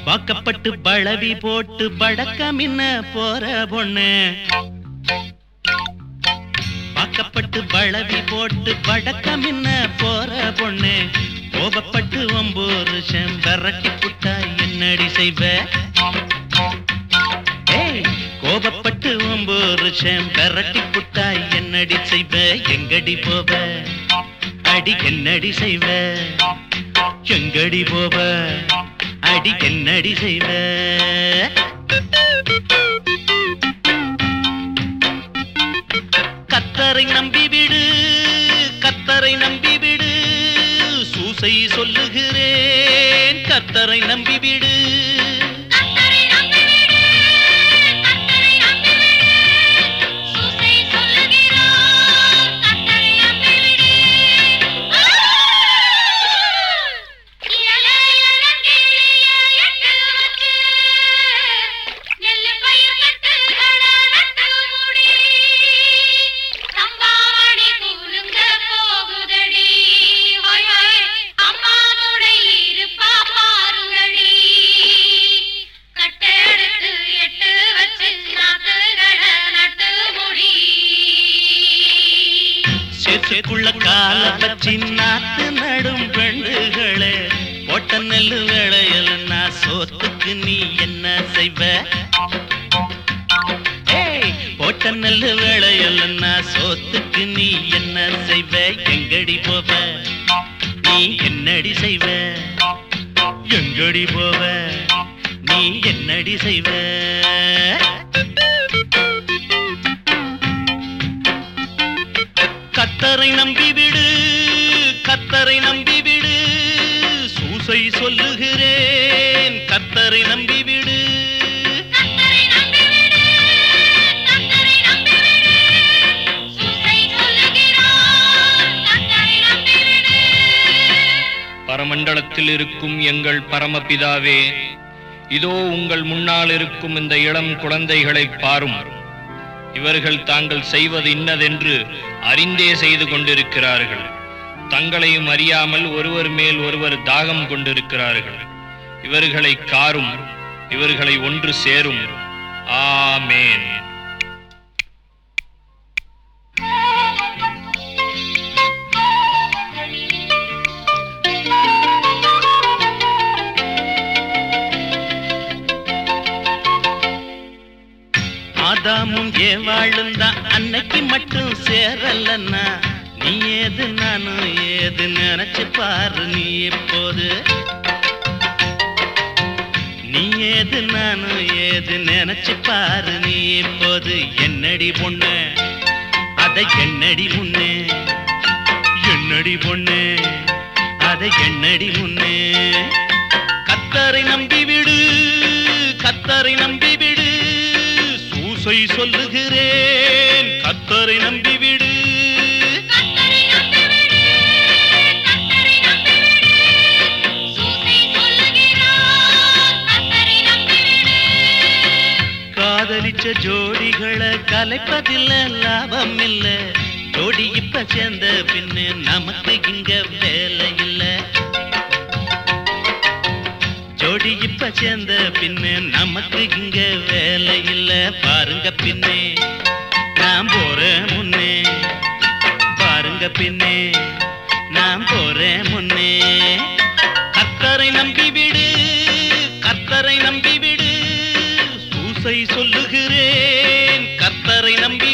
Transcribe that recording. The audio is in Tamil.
வாக்கப்பட்டு பளவி போட்டு படக்கமின்ன போற பொண்ணு வாக்கப்பட்டு பளவி போட்டு படக்கமின்ன போற பொண்ணு கோபப்பட்டு ஒம்பூரு செம்பரட்டி புட்டா என்னடி செய்வ ஏய், கோபப்பட்டு ஒம்பூரு செம்பரட்டி புட்டா என்னடி செய்வ எங்கடி போவ அடி என்னடி செய்வ எங்கடி போவ அடி என்னடி செய்வ கத்தரை நம்பி விடு கத்தரை நம்பி விடு சூசை சொல்லுகிறேன் கத்தரை நம்பி விடு கத்தரை நம்பிவிடு கத்தரை நம்பிவிடு சூசை சொல்லுகிறார் கத்தரை நம்பிவிடு இயலே இளங்கிளிய எட்டு வச்சு நெல்லு பயிர் கட்டுகள நட்டு முடி சம்பாவணி கூலுங்க போகுதடி ஹொய் ஹொய் அம்மானுடை இருப்பா பாருங்கடி கட்டெடுத்து எட்டு வச்சு நாத்துகள நட்டு முடி சேத்துக்குள்ள கால பச்சி நாத்து நடும் பெண்டுகளே போட்ட நெல்லு வேளையில் நான் சோத்துக்கு நீ என்ன செய்வ ஏய், போட்ட நெல்லு வேளையில் நான் சோத்துக்கு நீ என்ன செய்வ எங்கடி போவ நீ என்னடி செய்வ எங்கடி போவ நீ என்னடி செய்வ கத்தரை நம்பி விடு கத்தரை நம்பி விடு சூசை சொல்லுகிறேன் கத்தரை நம்பி விடு கத்தரை நம்பிவிடு கத்தரை நம்பிவிடு சூசை சொல்லுகிறார் கத்தரை நம்பிவிடு பரமண்டலத்தில் இருக்கும் எங்கள் பரமபிதாவே இதோ உங்கள் முன்னால் இருக்கும் இந்த இளம் குழந்தைகளைப் பாரும் இவர்கள் தாங்கள் செய்வது இன்னதென்று அறிந்தே செய்து கொண்டிருக்கிறார்கள் தங்களையும் அறியாமல் ஒருவர் மேல் ஒருவர் தாகம் கொண்டிருக்கிறார்கள் இவர்களை காரும் இவர்களை ஒன்று சேரும் ஆமேன் ஆதாமும் ஏவாளும் தான் அன்னைக்கு மட்டும் சேரலன்னா நீ ஏது நானும் ஏது நினைச்சு பாரு நீ எப்போது நீ ஏது நானும் ஏது நினைச்சு பாரு நீ இப்போது என்னடி பொண்ணு அதை என்னடி முன்னே என்னடி பொண்ணு அதை என்னடி முன்னே கத்தரை நம்பி விடு கத்தரை நம்பி விடு சூசை சொல்லுகிறேன் கத்தரை நம்பி விடு கத்தரை நம்பிவிடு கத்தரை நம்பிவிடு சூசை சொல்லுகிறார் கத்தரை நம்பிவிடு காதலிச்ச ஜோடிகளை கலைப்பதில்ல லாபம் இல்ல ஜோடி இப்ப சேர்ந்த பின்னு நமக்கு இங்க வேலை இல்ல ஜோடி இப்ப சேர்ந்த பின்னு நமக்கு இங்க வேலை இல்ல பாருங்க பின்னே நான் போறேன் முன்னே பாருங்க பின்னே நான் போறேன் முன்னே கத்தரை நம்பி விடு கத்தரை நம்பி விடு சூசை சொல்லுகிறேன் கத்தரை நம்பி